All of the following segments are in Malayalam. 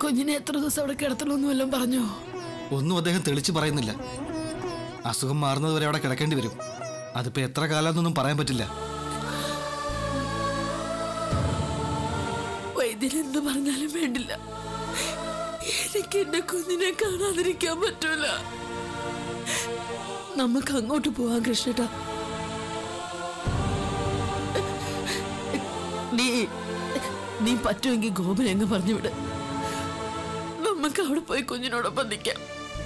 കുഞ്ഞിനെ എത്ര ദിവസം അവിടെ കിടത്തണമെന്ന് വല്ലതും പറഞ്ഞോ ഒന്നും അദ്ദേഹം തെളിച്ച് പറയുന്നില്ല അസുഖം മാറുന്നതുവരെ അവിടെ കിടക്കേണ്ടി വരും അതിപ്പോ എത്ര കാലമെന്നൊന്നും പറയാൻ പറ്റില്ല വൈദ്യൻ എന്ത് പറഞ്ഞാലും വേണ്ടില്ല എനിക്ക് എന്റെ കുഞ്ഞിനെ കാണാതിരിക്കാൻ പറ്റൂല നമുക്ക് അങ്ങോട്ട് പോവാം കൃഷ്ണേട്ടാ നീ നീ പറ്റുമെങ്കിൽ ഗോപൻ എങ്ങ് പറഞ്ഞു വിട് നമുക്ക് അവിടെ പോയി കുഞ്ഞിനോടൊപ്പം നിൽക്കാം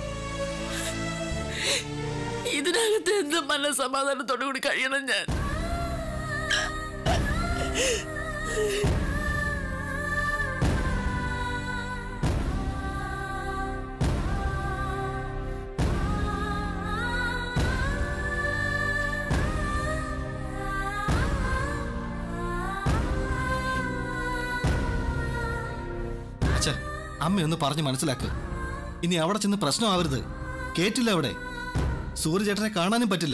ഇതിനകത്ത് എന്ത് മനസമാധാനത്തോടു കൂടി കഴിയണം ഞാൻ അച്ഛ അമ്മയൊന്ന് പറഞ്ഞ് മനസ്സിലാക്ക് ഇനി അവിടെ ചെന്ന് പ്രശ്നമാവരുത് കേട്ടില്ല അവിടെ സൂര്യചേട്ടനെ കാണാനും പറ്റില്ല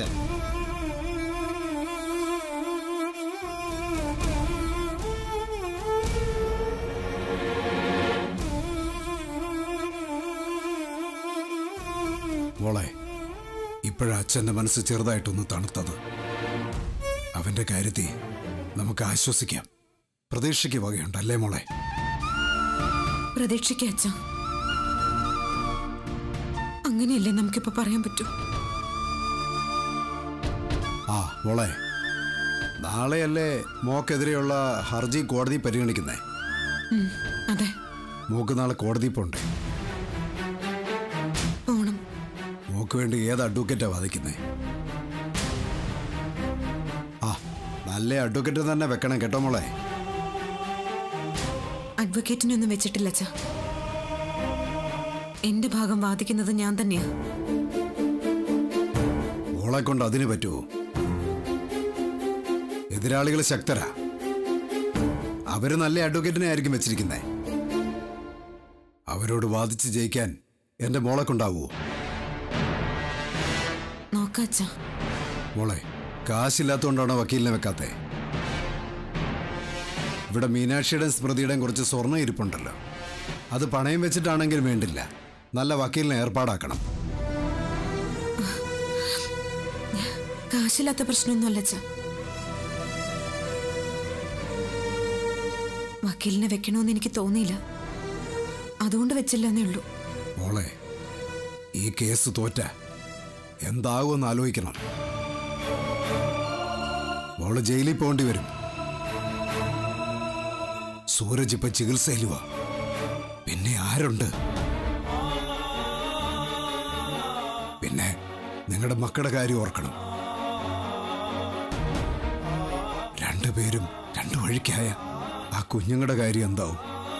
മോളെ ഇപ്പോഴാ അച്ഛൻ്റെ മനസ്സ് ചെറുതായിട്ടൊന്ന് തണുത്തത് അവന്റെ കാര്യത്തിൽ നമുക്ക് ആശ്വസിക്കാം പ്രതീക്ഷയ്ക്ക് വകയുണ്ട് അല്ലേ മോളെ പ്രതീക്ഷിക്ക അച്ഛ അങ്ങനെയല്ലേ നമുക്കിപ്പോ പറയാൻ പറ്റൂ ആ മോളെ നാളെയല്ലേ മോക്കെതിരെയുള്ള ഹർജി കോടതി പരിഗണിക്കുന്നേ ഉം, അതെ മോക്ക് നാളെ കോടതി പോണ്ടേ പോണം മോക്ക് വേണ്ടി ഏത് അഡ്വക്കേറ്റാ വാദിക്കുന്നേ ആ നല്ല അഡ്വക്കേറ്റ് തന്നെ വെക്കണം കേട്ടോ മോളെ അഡ്വക്കേറ്റിനൊന്നും വെച്ചിട്ടില്ല അച്ഛ എന്റെ ഭാഗം വാദിക്കുന്നത് ഞാൻ തന്നെയാ മോളെ കൊണ്ട് അതിന് പറ്റുമോ എതിരാളികൾ ശക്തരാ അവര് നല്ല അഡ്വക്കേറ്റിനെ ആയിരിക്കും വെച്ചിരിക്കുന്നേ അവരോട് വാദിച്ച് ജയിക്കാൻ എന്റെ മോളെ കൊണ്ടാവുമോ നോക്ക അച്ഛ മോളെ കാശില്ലാത്തതുകൊണ്ടാണോ വക്കീലിനെ വെക്കാത്തെ ഇവിടെ മീനാക്ഷിയുടെയും സ്മൃതിയുടെയും കുറച്ച് സ്വർണ്ണം ഇരിപ്പുണ്ടല്ലോ അത് പണയം വെച്ചിട്ടാണെങ്കിൽ വേണ്ടില്ല നല്ല വക്കീലിനെ ഏർപ്പാടാക്കണം കാശില്ലാത്ത പ്രശ്നമൊന്നുമല്ല അച്ഛ വക്കീലിനെ വെക്കണമെന്ന് എനിക്ക് തോന്നിയില്ല അതുകൊണ്ട് വെച്ചില്ലെന്നേ ഉള്ളൂ മോളെ ഈ കേസ് തോറ്റ എന്താകുമെന്ന് ആലോചിക്കണം മോള് ജയിലിൽ പോകേണ്ടി വരും സൂരജ് ഇപ്പൊ ചികിത്സയിലുവാ പിന്നെ ആരുണ്ട് പിന്നെ നിങ്ങളുടെ മക്കളുടെ കാര്യം ഓർക്കണം രണ്ടുപേരും രണ്ടു വഴിക്കായ ആ കുഞ്ഞുങ്ങളുടെ കാര്യം എന്താവും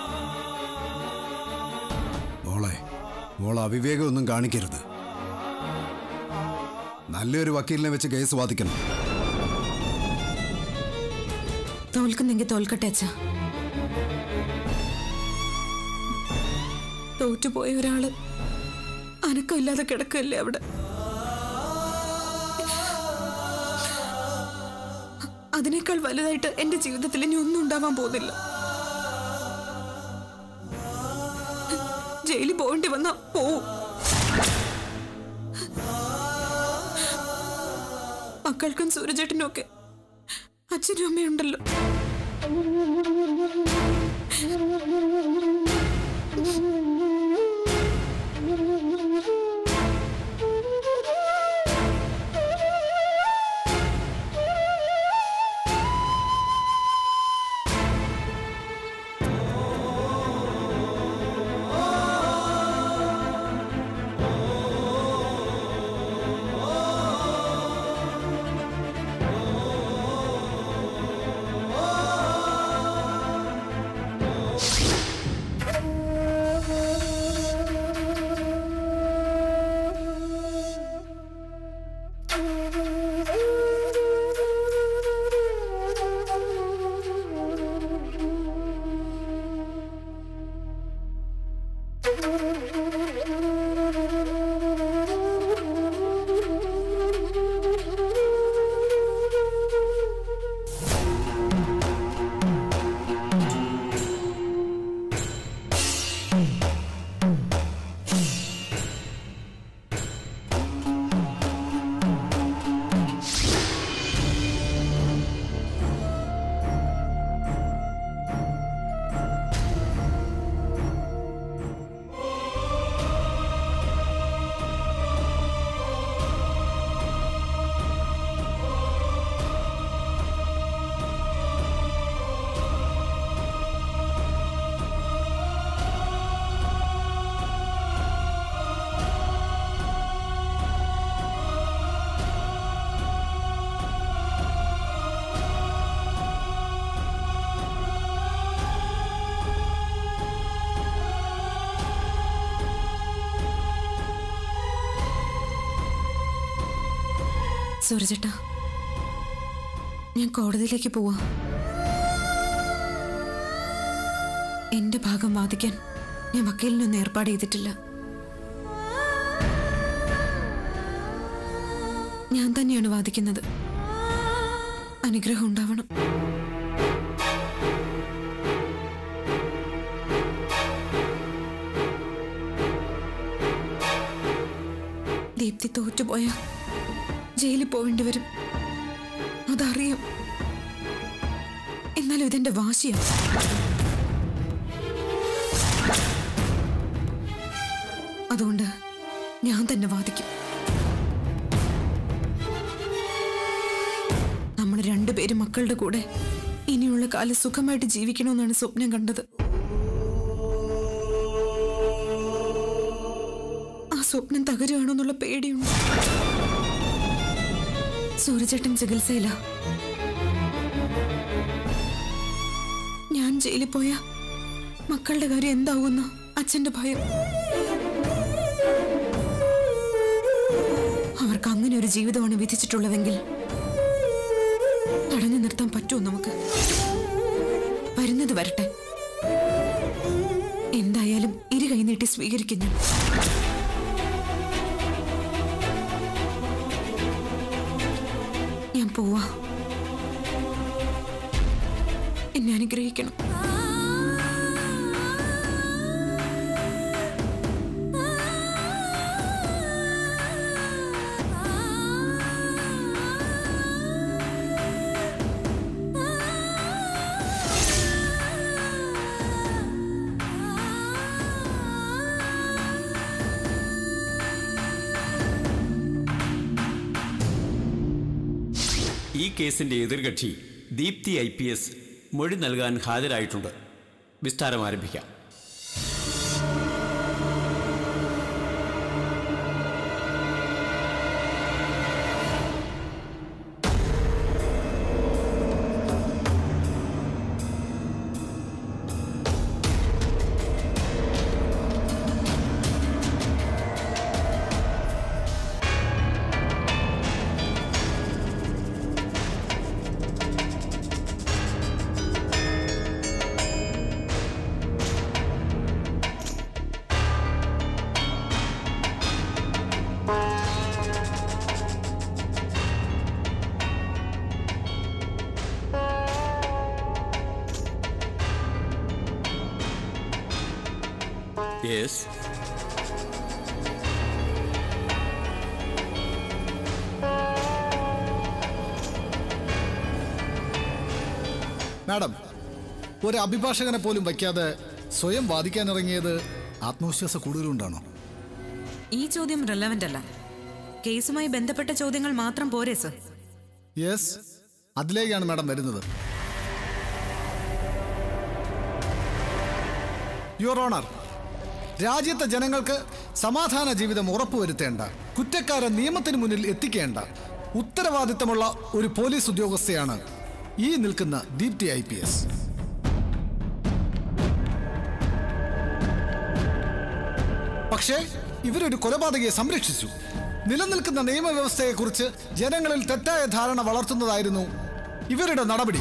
മോളെ മോൾ അവിവേകമൊന്നും കാണിക്കരുത് നല്ലൊരു വക്കീലിനെ വെച്ച് കേസ് വാദിക്കണം തോൽക്കുന്നെങ്കിൽ തോൽക്കട്ടെ അച്ഛ തോറ്റുപോയ ഒരാള് അനക്കമില്ലാതെ കിടക്കല്ലേ അവിടെ അതിനേക്കാൾ വലുതായിട്ട് എന്റെ ജീവിതത്തിൽ ഇനി ഒന്നും ഉണ്ടാവാൻ പോകുന്നില്ല ജയിലിൽ പോകേണ്ടി വന്നാ പോവും മക്കൾക്കും സൂരജേട്ടനും ഒക്കെ അച്ഛനും അമ്മയുണ്ടല്ലോ സൂരജേട്ടാ ഞാൻ കോടതിയിലേക്ക് പോവാ എന്റെ ഭാഗം വാദിക്കാൻ ഞാൻ വക്കീലിനൊന്നും ഏർപ്പാട് ചെയ്തിട്ടില്ല ഞാൻ തന്നെയാണ് വാദിക്കുന്നത് അനുഗ്രഹം ഉണ്ടാവണം ദീപ്തി തോറ്റുപോയ ജയിലിൽ പോവേണ്ടി വരും അതറിയാം എന്നാലും ഇതെന്റെ വാശിയാണ് അതുകൊണ്ട് ഞാൻ തന്നെ വാദിക്കും നമ്മൾ രണ്ടുപേരും മക്കളുടെ കൂടെ ഇനിയുള്ള കാലം സുഖമായിട്ട് ജീവിക്കണമെന്നാണ് സ്വപ്നം കണ്ടത് ആ സ്വപ്നം തകരുകയാണോ എന്നുള്ള പേടിയുണ്ട് സൂര്യചേട്ടൻ ചികിത്സയില്ല ഞാൻ ജയിലിൽ പോയ മക്കളുടെ കാര്യം എന്താവുന്ന അച്ഛന്റെ ഭയം അവർക്ക് അങ്ങനെ ഒരു ജീവിതമാണ് വിധിച്ചിട്ടുള്ളതെങ്കിൽ തടഞ്ഞു നിർത്താൻ പറ്റുമോ നമുക്ക് വരുന്നത് വരട്ടെ എന്തായാലും ഇരു കൈനീട്ടി സ്വീകരിക്കും ഞാൻ ഞാൻ പോവാ എന്നെ അനുഗ്രഹിക്കണം ഈ കേസിന്റെ എതിർകക്ഷി ദീപ്തി ഐ പി എസ് മൊഴി നൽകാൻ ഹാജരായിട്ടുണ്ട് വിസ്താരം ആരംഭിക്കാം യെസ് മാഡം ഒരു അഭിഭാഷകനെ പോലും വയ്ക്കാതെ സ്വയം വാദിക്കാനിറങ്ങിയത് ആത്മവിശ്വാസ കൂടുതലുണ്ടാണോ ഈ ചോദ്യം റെലവെന്റ് അല്ല കേസുമായി ബന്ധപ്പെട്ട ചോദ്യങ്ങൾ മാത്രം പോരെ സർ യെസ് അതിലേക്കാണ് മാഡം വരുന്നത് യുവർ ഓണർ രാജ്യത്തെ ജനങ്ങൾക്ക് സമാധാന ജീവിതം ഉറപ്പുവരുത്തേണ്ട കുറ്റക്കാരെ നിയമത്തിന് മുന്നിൽ എത്തിക്കേണ്ട ഉത്തരവാദിത്തമുള്ള ഒരു പോലീസ് ഉദ്യോഗസ്ഥയാണ് ഈ നിൽക്കുന്ന ദീപ്തി ഐ പി എസ് പക്ഷേ ഇവരൊരു കൊലപാതകയെ സംരക്ഷിച്ചു നിലനിൽക്കുന്ന നിയമവ്യവസ്ഥയെക്കുറിച്ച് ജനങ്ങളിൽ തെറ്റായ ധാരണ വളർത്തുന്നതായിരുന്നു ഇവരുടെ നടപടി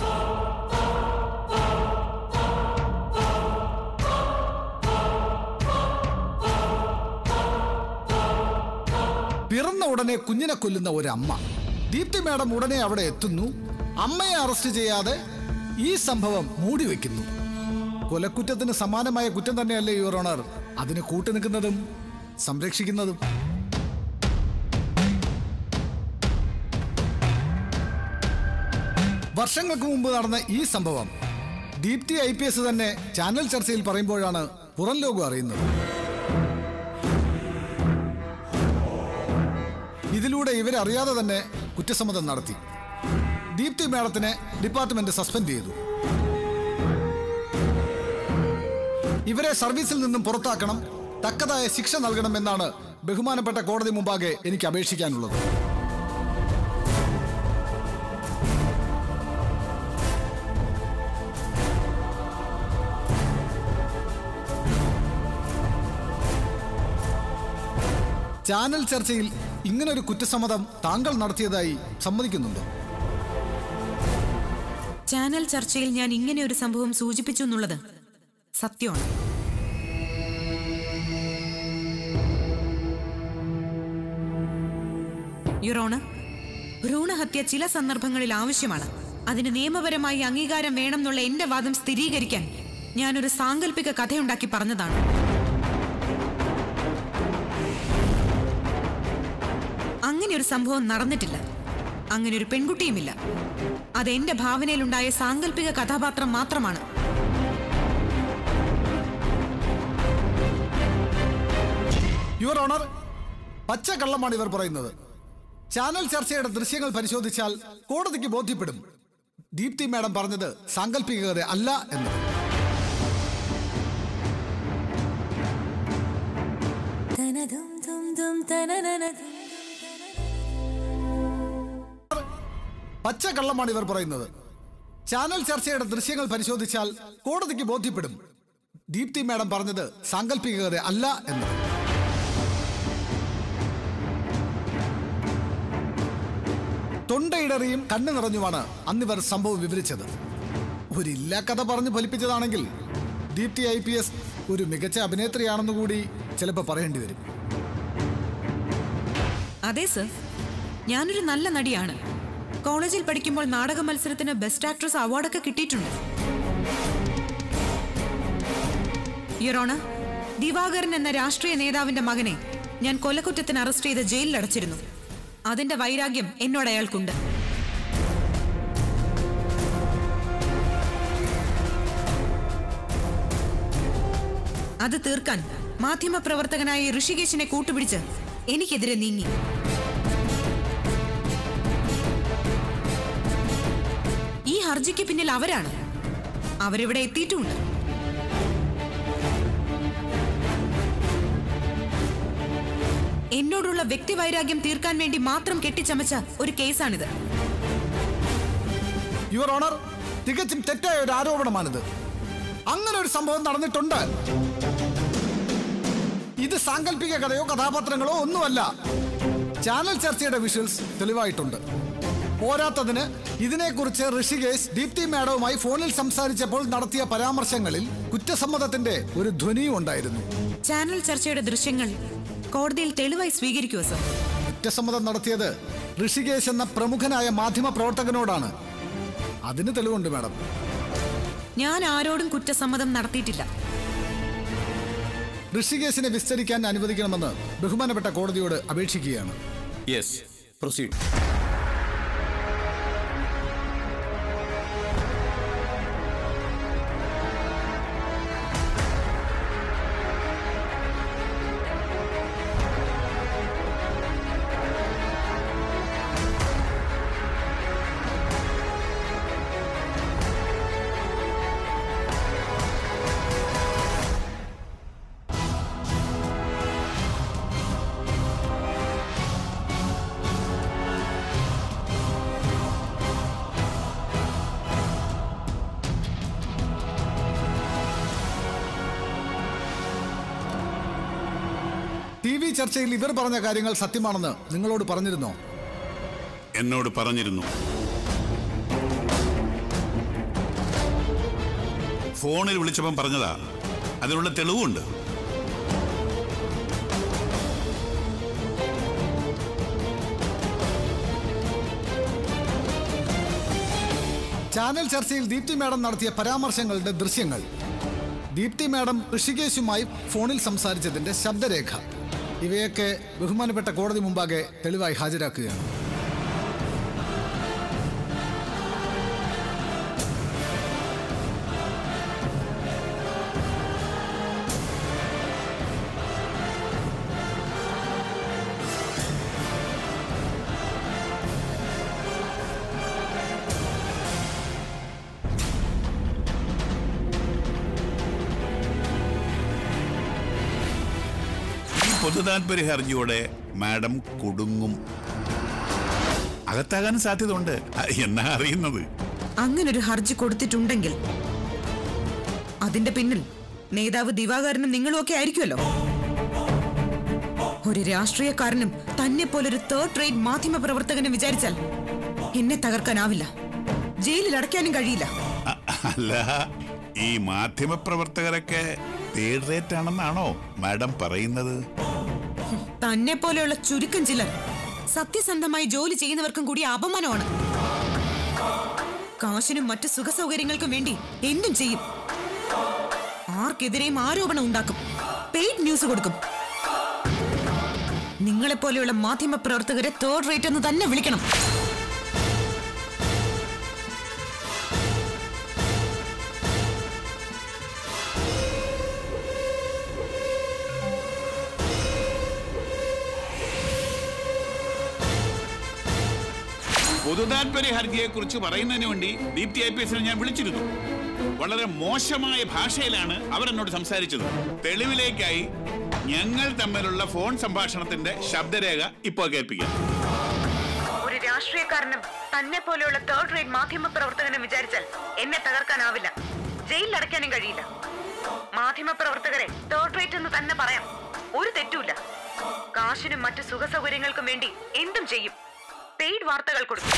പിറന്ന ഉടനെ കുഞ്ഞിനെ കൊല്ലുന്ന ഒരമ്മ ദീപ്തി മാഡം ഉടനെ അവിടെ എത്തുന്നു അമ്മയെ അറസ്റ്റ് ചെയ്യാതെ ഈ സംഭവം മൂടിവെക്കുന്നു കൊലക്കുറ്റത്തിന് സമാനമായ കുറ്റം തന്നെയല്ലേ യുവർ ഓണർ അതിന് കൂട്ടുനിൽക്കുന്നതും സംരക്ഷിക്കുന്നതും വർഷങ്ങൾക്ക് മുമ്പ് നടന്ന ഈ സംഭവം ദീപ്തി ഐ പി എസ് തന്നെ ചാനൽ ചർച്ചയിൽ പറയുമ്പോഴാണ് പുറം ലോകം അറിയുന്നത് ഇതിലൂടെ ഇവരറിയാതെ തന്നെ കുറ്റസമ്മതം നടത്തി ദീപ്തി മേഡത്തിനെ ഡിപ്പാർട്ട്മെന്റ് സസ്പെൻഡ് ചെയ്തു ഇവരെ സർവീസിൽ നിന്നും പുറത്താക്കണം തക്കതായ ശിക്ഷ നൽകണമെന്നാണ് ബഹുമാനപ്പെട്ട കോടതി മുമ്പാകെ എനിക്ക് അപേക്ഷിക്കാനുള്ളത് ചാനൽ ചർച്ചയിൽ ഇങ്ങനൊരു കുറ്റസമ്മതം താങ്കൾ നടത്തിയതായി സമ്മതിക്കുന്നുണ്ടോ ചാനൽ ചർച്ചയിൽ ഞാൻ ഇങ്ങനെ ഒരു സംഭവം സൂചിപ്പിച്ചു എന്നുള്ളത് സത്യമാണ് യുറോണ് ഭ്രൂണഹത്യ ചില സന്ദർഭങ്ങളിൽ ആവശ്യമാണ് അതിന് നിയമപരമായി അംഗീകാരം വേണമെന്നുള്ള എന്റെ വാദം സ്ഥിരീകരിക്കാൻ ഞാനൊരു സാങ്കല്പിക കഥയുണ്ടാക്കി പറഞ്ഞതാണ് അങ്ങനെ ഒരു സംഭവം നടന്നിട്ടില്ല അങ്ങനെ ഒരു പെൺകുട്ടിയുമില്ല അത് എന്റെ ഭാവനയിലുണ്ടായ സാങ്കല്പിക കഥാപാത്രം മാത്രമാണ് യുവർ ഓണർ പച്ചക്കള്ളമാണ് ഇവർ പറയുന്നത് ചാനൽ ചർച്ചയുടെ ദൃശ്യങ്ങൾ പരിശോധിച്ചാൽ കോടതിക്ക് ബോധ്യപ്പെടും ദീപ്തി മാഡം പറഞ്ഞത് സാങ്കല്പികത അല്ല എന്ന് പച്ചക്കള്ളമാണ് ഇവർ പറയുന്നത് ചാനൽ ചർച്ചയുടെ ദൃശ്യങ്ങൾ പരിശോധിച്ചാൽ കോടതിക്ക് ബോധ്യപ്പെടും ദീപ്തി മാഡം പറഞ്ഞത് സാങ്കല്പികത അല്ല എന്ന് തൊണ്ടയിടറിയും കണ്ണു നിറഞ്ഞുമാണ് അന്നിവർ സംഭവം വിവരിച്ചത് ഒരു ഇല്ലാ കഥ പറഞ്ഞ് ഫലിപ്പിച്ചതാണെങ്കിൽ ദീപ്തി ഐ പി എസ് ഒരു മികച്ച അഭിനേത്രിയാണെന്ന് കൂടി ചിലപ്പോൾ പറയേണ്ടി വരും അതെ സർ ഞാനൊരു നല്ല നടിയാണ് കോളേജിൽ പഠിക്കുമ്പോൾ നാടക മത്സരത്തിന് ബെസ്റ്റ് ആക്ട്രസ് അവാർഡൊക്കെ കിട്ടിയിട്ടുണ്ട് യുറോണ ദിവാകരൻ എന്ന രാഷ്ട്രീയ നേതാവിന്റെ മകനെ ഞാൻ കൊലക്കുറ്റത്തിന് അറസ്റ്റ് ചെയ്ത് ജയിലിൽ അടച്ചിരുന്നു അതിന്റെ വൈരാഗ്യം എന്നോട് അയാൾക്കുണ്ട് അത് തീർക്കാൻ മാധ്യമപ്രവർത്തകനായ ഋഷികേശിനെ കൂട്ടുപിടിച്ച് എനിക്കെതിരെ നീങ്ങി ഈ ഹർജിക്ക് പിന്നിൽ അവരാണ് അവരിവിടെ എത്തിയിട്ടുമുണ്ട് എന്നോടുള്ള വ്യക്തിവൈരാഗ്യം തീർക്കാൻ വേണ്ടി മാത്രം കെട്ടിച്ചമച്ച ഒരു കേസാണിത് യുവർ ഓണർ തികച്ചും തെറ്റായ ഒരു ആരോപണമാണിത് അങ്ങനെ ഒരു സംഭവം നടന്നിട്ടുണ്ട് ഇത് സാങ്കല്പിക കഥയോ കഥാപാത്രങ്ങളോ ഒന്നുമല്ല ചാനൽ ചർച്ചയുടെ വിഷ്വൽസ് തെളിവായിട്ടുണ്ട് പോരാത്തതിന് ഇതിനെക്കുറിച്ച് ഋഷികേശ് ദീപ്തി മാഡവുമായി ഫോണിൽ സംസാരിച്ചപ്പോൾ നടത്തിയ പരാമർശങ്ങളിൽ കുറ്റസമ്മതത്തിന്റെ ഒരു ധ്വനിയും ഉണ്ടായിരുന്നു ചാനൽ ചർച്ചയുടെ ദൃശ്യങ്ങൾ കോടതിയിൽ തെളിവായി സ്വീകരിക്കുമോ സർ കുറ്റസമ്മതം നടത്തിയത് ഋഷികേശ് എന്ന പ്രമുഖനായ മാധ്യമ പ്രവർത്തകനോടാണ് അതിന് തെളിവുണ്ട് മാഡം ഞാൻ ആരോടും കുറ്റസമ്മതം നടത്തിയിട്ടില്ല ഋഷികേശിനെ വിസ്തരിക്കാൻ അനുവദിക്കണമെന്ന് ബഹുമാനപ്പെട്ട കോടതിയോട് അപേക്ഷിക്കുകയാണ് യെസ് പ്രൊസീഡ് ടി വി ചർച്ചയിൽ ഇവർ പറഞ്ഞ കാര്യങ്ങൾ സത്യമാണെന്ന് നിങ്ങളോട് പറഞ്ഞിരുന്നോ എന്നോട് പറഞ്ഞിരുന്നു ഫോണിൽ വിളിച്ചപ്പം പറഞ്ഞതാ അതിനുള്ള തെളിവുണ്ട് ചാനൽ ചർച്ചയിൽ ദീപ്തി മാഡം നടത്തിയ പരാമർശങ്ങളുടെ ദൃശ്യങ്ങൾ ദീപ്തി മാഡം ഋഷികേശുമായി ഫോണിൽ സംസാരിച്ചതിന്റെ ശബ്ദരേഖ ഇവയൊക്കെ ബഹുമാനപ്പെട്ട കോടതി മുമ്പാകെ തെളിവായി ഹാജരാക്കുകയാണ് ഈ പൊതുതാൽപര്യ ഹർജിയോടെ മാഡം കുടുങ്ങും അകത്താകാൻ സാധ്യതയുണ്ട് എന്നാ അറിയുന്നത് അങ്ങനൊരു ഹർജി കൊടുത്തിട്ടുണ്ടെങ്കിൽ അതിന്റെ പിന്നിൽ നേതാവ് ദിവാകരനും നിങ്ങളും ഒക്കെ ആയിരിക്കുമല്ലോ ഒരു രാഷ്ട്രീയക്കാരനും തന്നെ പോലൊരു തേർഡ് റേറ്റ് മാധ്യമ പ്രവർത്തകനെ വിചാരിച്ചാൽ എന്നെ തകർക്കാനാവില്ല ജയിലിൽ അടയ്ക്കാനും കഴിയില്ല അ- അല്ല ഈ മാധ്യമപ്രവർത്തകരൊക്കെ തേർഡ് റേറ്റ് ആണെന്നാണോ മാഡം പറയുന്നത് തന്നെ പോലെയുള്ള ചുരുക്കം ചിലർ സത്യസന്ധമായി ജോലി ചെയ്യുന്നവർക്കും കൂടി അപമാനമാണ് കാശിനും മറ്റു സുഖ സൗകര്യങ്ങൾക്കും വേണ്ടി എന്തും ചെയ്യും ആർക്കെതിരെയും ആരോപണം ഉണ്ടാക്കും പെയ്ഡ് ന്യൂസ് കൊടുക്കും നിങ്ങളെപ്പോലെയുള്ള മാധ്യമ പ്രവർത്തകരെ തേർഡ് റേറ്റ് എന്ന് തന്നെ വിളിക്കണം പൊതുതാൽപര്യ ഹർജിയെ കുറിച്ച് പറയുന്നതിന് വേണ്ടി ദീപ്തി ഐ പി എസിനെ ഞാൻ വിളിച്ചിരുന്നു വളരെ മോശമായ ഭാഷയിലാണ് അവർ എന്നോട് സംസാരിച്ചത് തെളിവിലേക്കായി ഞങ്ങൾ തമ്മിലുള്ള ഫോൺ സംഭാഷണത്തിന്റെ ശബ്ദരേഖ ഇപ്പോൾ കേൾപ്പിക്കാം ഒരു രാഷ്ട്രീയക്കാരനും തന്നെ പോലെയുള്ള തേർഡ് റേറ്റ് മാധ്യമ പ്രവർത്തകനും വിചാരിച്ചാൽ എന്നെ തകർക്കാനാവില്ല ജയിലിൽ അടയ്ക്കാനും കഴിയില്ല മാധ്യമ പ്രവർത്തകരെ തേർഡ് റേറ്റ് എന്ന് തന്നെ പറയാം ഒരു തെറ്റുമില്ല കാശിനും മറ്റു സുഖ സൗകര്യങ്ങൾക്കും വേണ്ടി എന്തും ചെയ്യും പെയ്ഡ് വാർത്തകൾ കൊടുക്കും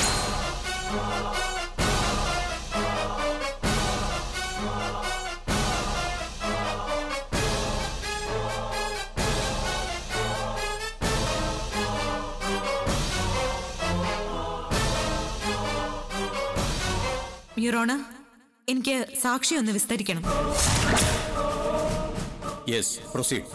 യുറോണ എനിക്ക് സാക്ഷി ഒന്ന് വിസ്തരിക്കണം യെസ് പ്രൊസീഡ്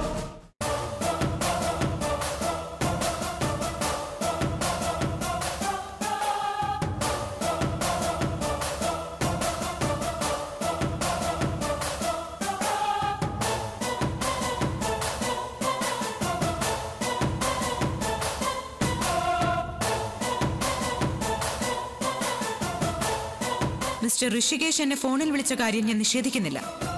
മിസ്റ്റർ ഋഷികേശ് എന്നെ ഫോണിൽ വിളിച്ച കാര്യം ഞാൻ നിഷേധിക്കുന്നില്ല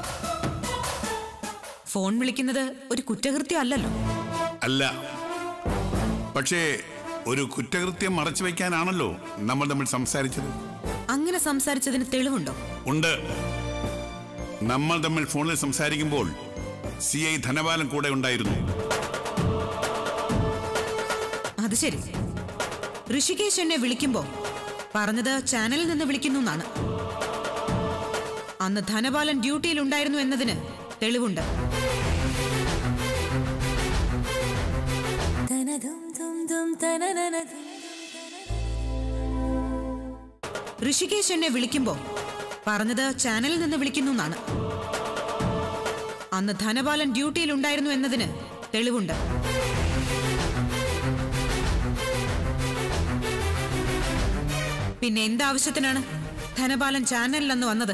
ഫോൺ വിളിക്കുന്നത് ഒരു കുറ്റകൃത്യം അല്ലല്ലോ അല്ല പക്ഷേ ഒരു കുറ്റകൃത്യം മറച്ചു വയ്ക്കാനാണല്ലോ നമ്മൾ തമ്മിൽ സംസാരിച്ചത് അങ്ങനെ സംസാരിച്ചതിന് തെളിവുണ്ടോ ഉണ്ട് നമ്മൾ തമ്മിൽ ഫോണിൽ സംസാരിക്കുമ്പോൾ സി ഐ ധനപാലൻ കൂടെ ഉണ്ടായിരുന്നു അത് ശരി ഋഷികേശ് എന്നെ വിളിക്കുമ്പോ പറഞ്ഞത് ചാനലിൽ നിന്ന് വിളിക്കുന്നു എന്നാണ് അന്ന് ധനപാലൻ ഡ്യൂട്ടിയിൽ ഉണ്ടായിരുന്നു എന്നതിന് തെളിവുണ്ട് ഋഷികേശ് എന്നെ വിളിക്കുമ്പോ പറഞ്ഞത് ചാനലിൽ നിന്ന് വിളിക്കുന്നു എന്നാണ് അന്ന് ധനപാലൻ ഡ്യൂട്ടിയിൽ ഉണ്ടായിരുന്നു എന്നതിന് തെളിവുണ്ട് പിന്നെ എന്താവശ്യത്തിനാണ് ധനപാലൻ ചാനലിൽ അന്ന് വന്നത്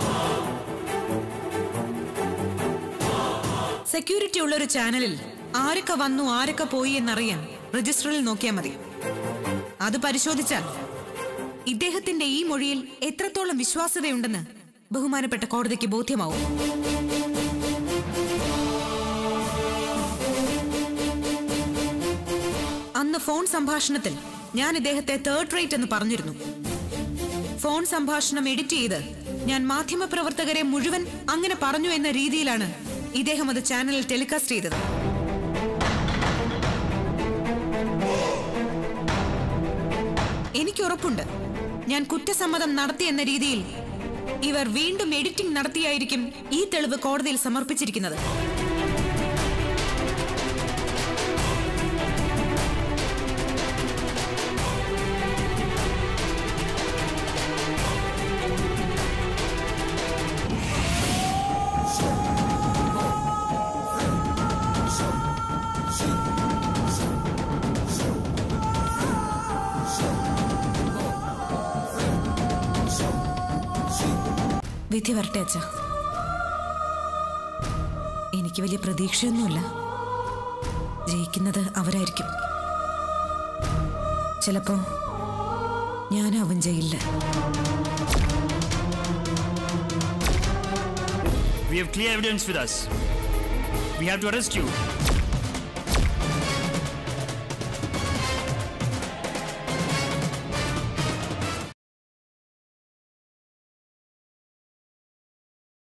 സെക്യൂരിറ്റി ഉള്ള ഒരു ചാനലിൽ ആരൊക്കെ വന്നു ആരൊക്കെ പോയി എന്നറിയാൻ രജിസ്റ്ററിൽ നോക്കിയാൽ മതി അത് പരിശോധിച്ചാൽ ഇദ്ദേഹത്തിന്റെ ഈ മൊഴിയിൽ എത്രത്തോളം വിശ്വാസ്യതയുണ്ടെന്ന് ബഹുമാനപ്പെട്ട കോടതിക്ക് ബോധ്യമാവും അന്ന് ഫോൺ സംഭാഷണത്തിൽ ഞാൻ ഇദ്ദേഹത്തെ തേർഡ് റേറ്റ് എന്ന് പറഞ്ഞിരുന്നു ഫോൺ സംഭാഷണം എഡിറ്റ് ചെയ്ത് ഞാൻ മാധ്യമപ്രവർത്തകരെ മുഴുവൻ അങ്ങനെ പറഞ്ഞു എന്ന രീതിയിലാണ് ഇദ്ദേഹം അത് ചാനലിൽ ടെലികാസ്റ്റ് ചെയ്തത് എനിക്ക് ഉറപ്പുണ്ട് ഞാൻ കുറ്റസമ്മതം നടത്തി എന്ന രീതിയിൽ ഇവർ വീണ്ടും എഡിറ്റിംഗ് നടത്തിയായിരിക്കും ഈ തെളിവ് കോടതിയിൽ സമർപ്പിച്ചിരിക്കുന്നത് വിധി വരട്ടെ അച്ഛ എനിക്ക് വലിയ പ്രതീക്ഷയൊന്നുമില്ല ജയിക്കുന്നത് അവരായിരിക്കും ചിലപ്പോ ഞാനാവും ജയിലില് We have clear evidence with us. We have to arrest you.